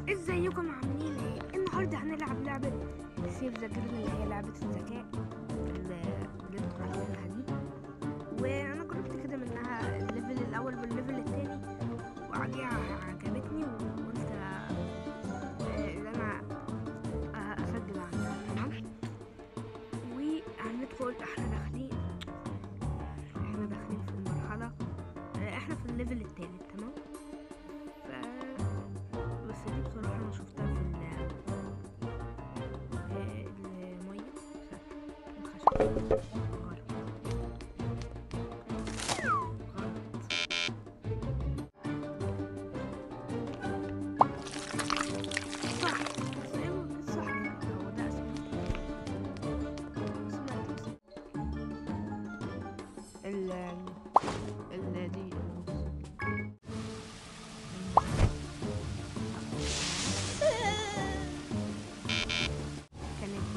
ازيكم عاملين ايه النهارده هنلعب لعبه سيف ذا جيرل اللي هي لعبه الذكاء اللي اللي انتوا عارفينها دي وانا جربت كده منها الليفل الاول والليفل التاني وعجبتني عجبتني وقلت آه، ان انا آه، اسجل عنها تمام وهندخل احنا داخلين احنا داخلين في المرحله آه، احنا في الليفل التالت تمام ف بس دي بصراحة أنا شفتها في ال آه، المية الخشب غلط غلط صح بس إيه الصح هو ده اسمه اسمها ال ال دي كانت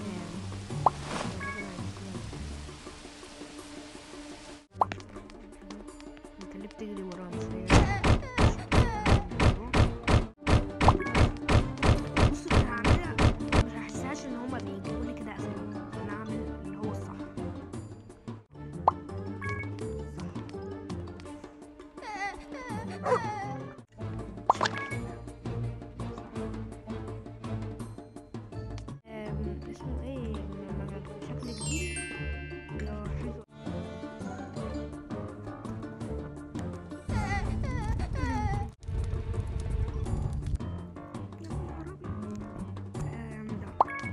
انت ليه بتجري وراها مش فاهم. بص انا هعملها مش هحسهاش ان هما بيجيبوا لي كده اسامي انا هعمل اللي هو الصح أم، اسمه ايه لما بشكل جديد بيلاحظوا أم، ده.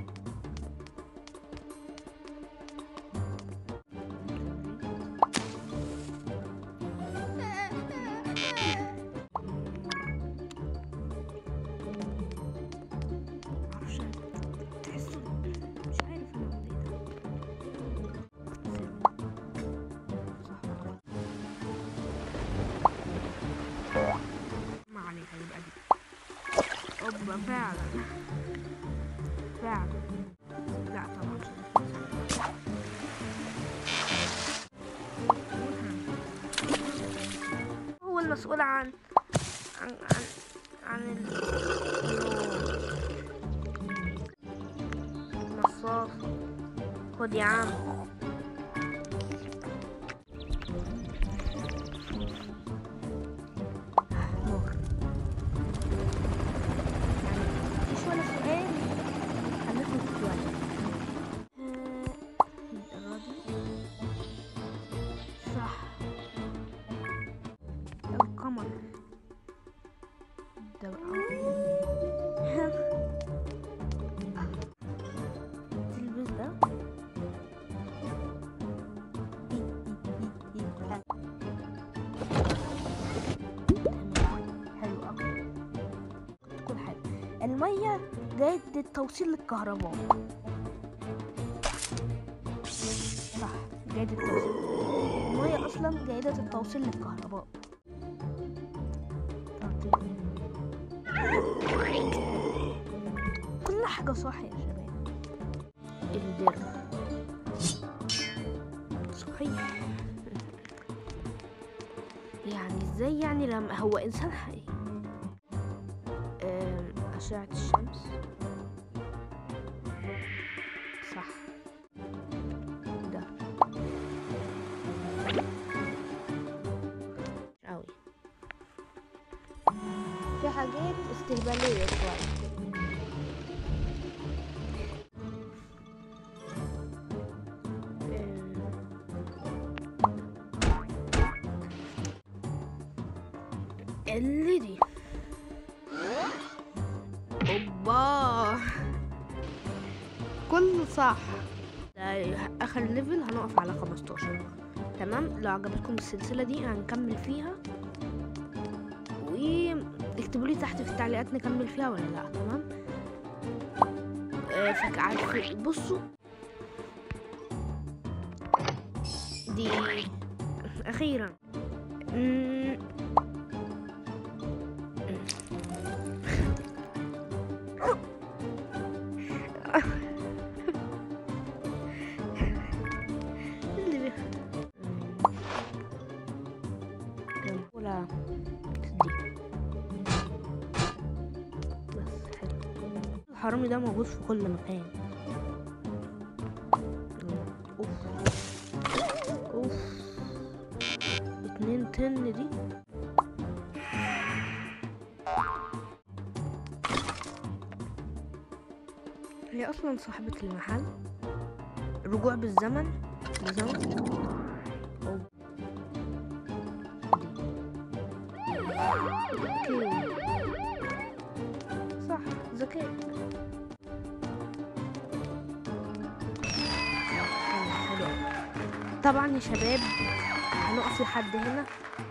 معرفش تحسه مش عارف انا قلت ايه ده صح ولا غلط؟ ما عليها يبقى دي اوبا فعلا فعلا لا طبعا مش صح. هو المسؤول عن عن عن عن ال نصاص خد يا عم نور مفيش ولا سؤال خليكم شوية الدرجة صح القمر ده تلبس ده حلو أوي تكون حلو المية جاية توصيل للكهرباء صح جاية التوصيل المية أصلا جيدة التوصيل للكهرباء كل حاجة صح يا شباب الدر صحيح يعني ازاي يعني لما هو انسان حقيقي أم، أشعة الشمس صح ده أوي في حاجات استهبالية شوية اللي دي اوبا كله صح ده اخر ليفل هنقف على 15 تمام لو عجبتكم السلسله دي هنكمل فيها واكتبوا لي تحت في التعليقات نكمل فيها ولا لا تمام آه، فك عارف بصوا دي اخيرا مم. اللي بي- ولا دي بس الحرامي ده موجود في كل مكان اوف اوف اتنين تن دي هي اصلا صاحبة المحل رجوع بالزمن بالزمن أو اوكي صح ذكاء حلو حلو طبعا يا شباب هنقف لحد هنا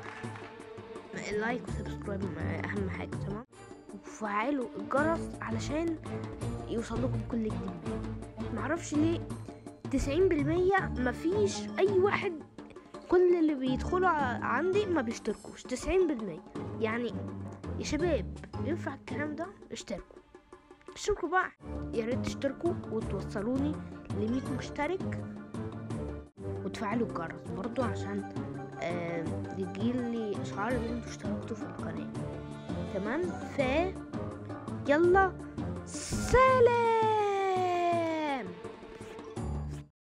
لايك وسبسكرايب اهم حاجه تمام وفعلوا الجرس علشان يوصل لكم كل جديد معرفش ليه تسعين بالمية مفيش اي واحد كل اللي بيدخلوا ع- عندي ما بيشتركوش تسعين بالمية يعني يا شباب ينفع الكلام ده اشتركوا اشتركوا بقى يا ريت تشتركوا وتوصلوني ل 100 مشترك وتفعلوا الجرس برضو عشان آه يجيلي اشعار ان انتوا اشتركتوا في القناة تمام ف يلا سلام